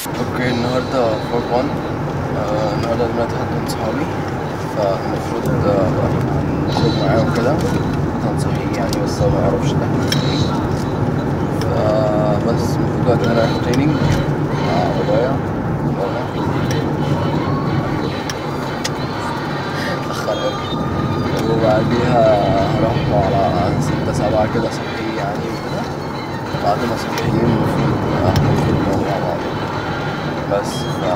اوكي النهارده فور 1 آه النهارده دلوقتي حد من صحابي فالمفروض آه، نخرج معاه وكده هنصحيه يعني بس هو ميعرفش ان احنا نصحيه فبس المفروض دلوقتي انا رايح تريننج مع بابايا بابا اتأخر أوي وبعديها هروح على ستة سبعة كده صحي يعني وكده بعد ما صحيين المفروض هنخرج نقعد مع بعض بس ف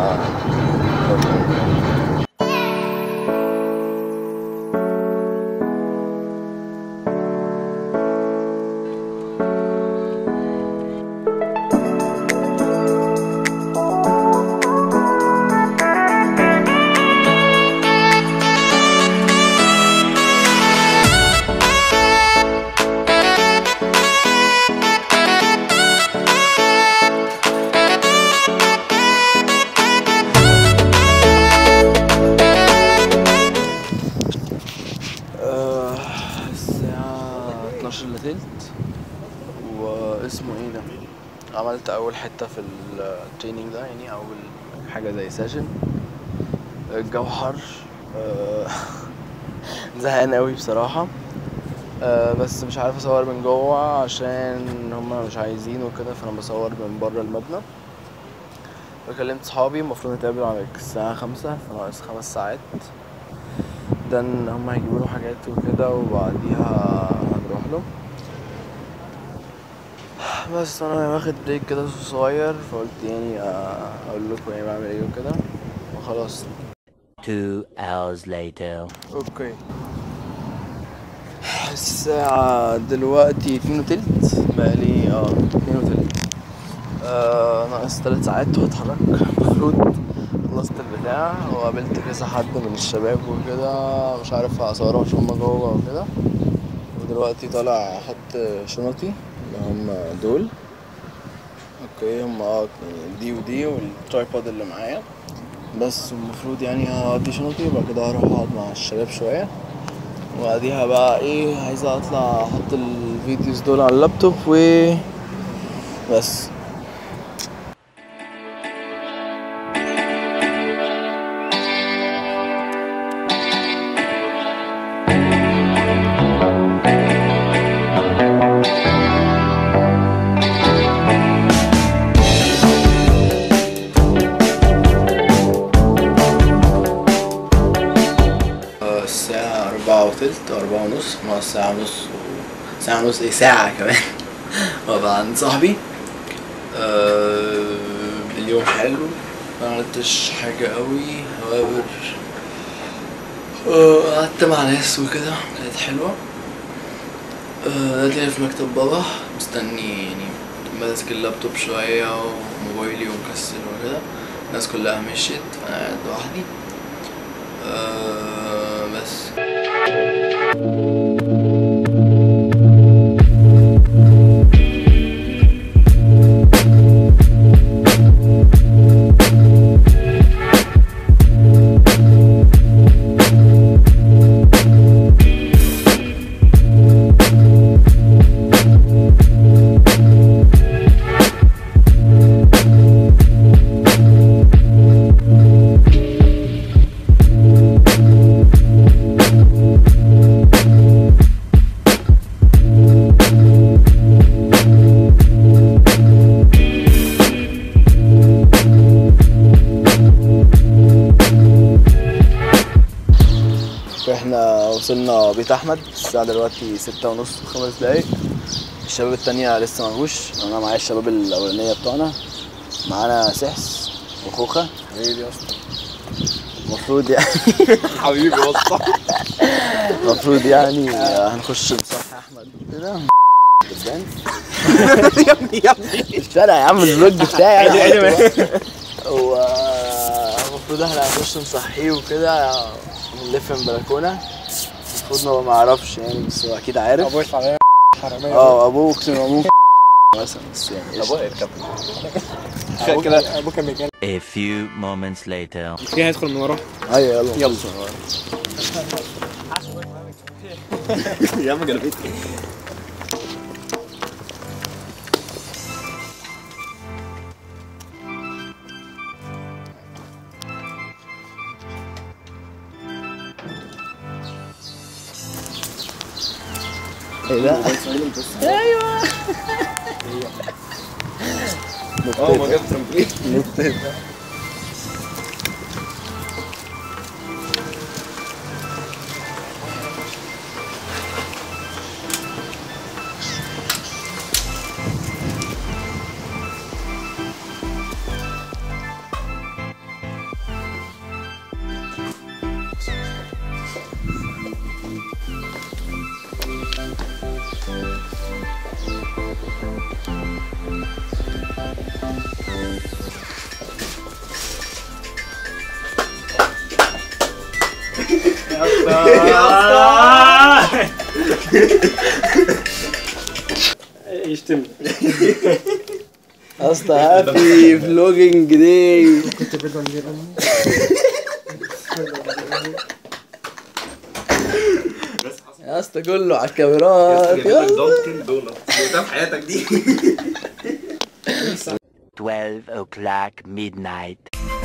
آه، الساعة 12 الا تلت واسمه ايه ده عملت اول حتة في التريننج ده يعني اول حاجة زي سيشن الجو حر آه، زهقان قوي بصراحة آه، بس مش عارف اصور من جوه عشان هما مش عايزين وكده فانا بصور من بره المبنى وكلمت صحابي المفروض نتقابل على الساعة خمسة فناقص خمس ساعات ده ان هم هيجيبوا له حاجات وكده وبعديها هنروح له بس انا واخد بريك كده صغير فقلت يعني آه، اقول لكم يعني بعمل ايه وكده وخلاص Two hours later. اوكي الساعة دلوقتي اتنين وتلت بقالي اه اتنين وتلت آه ناقص تلات ساعات وهتحرك المفروض خلصت البتاع وقابلت كذا حد من الشباب وكده مش عارف هصورهم عشان هما جوه وكده ودلوقتي طالع احط شنطي اللي هم دول اوكي هم اه يعني دي ودي والترايبود اللي معايا بس المفروض يعني هودي شنطي وبعد كده هروح اقعد مع الشباب شوية وبعديها بقى ايه عايزة اطلع احط الفيديوز دول على اللابتوب و بس آه، الساعة أربعة وتلت أو أربعة ونص ناقص ساعة ونص و... ساعة ونص إيه ساعة كمان وأبقى عند صاحبي آه اليوم حلو ما عملتش حاجة قوي however آه، قعدت مع ناس وكده كانت حلوة آه، دلوقتي في مكتب بابا مستني يعني ماسك اللابتوب شوية وموبايلي ومكسل وكده الناس كلها مشيت أنا قاعد لوحدي آه، بس احنا وصلنا بيت احمد الساعة دلوقتي ستة ونص وخمس دقايق الشباب التانية لسه مجوش انا معايا الشباب الاولانية بتوعنا معانا سحس وخوخة حبيبي يا اسطى المفروض يعني حبيبي يا اسطى المفروض يعني هنخش نصحي احمد كده جدا يا ابني يا ابني الشارع يا عم الفلوج بتاعي عادي، عادي. هو المفروض احنا هنخش نصحيه وكده نلف من البلكونه المفروض ان هو ما يعرفش يعني بس هو اكيد عارف ابوي عليا حرامية اه ابوه اقسم بالله ممكن مثلا بس يعني ابوي اركب أبوك- كده ابوك كان بيتكلم A few moments later. كده هيدخل من وراه ايوه يلا يلا. يا عم جلبيت ايه ده؟ ايوه اه ما جاب ترامبولين نطيت يشتم يا اسطى هابي فلوجينج داي كنت بدون دي يا اسطى كله على الكاميرات يلا. دونكن دونت ده في حياتك دي 12 o'clock midnight.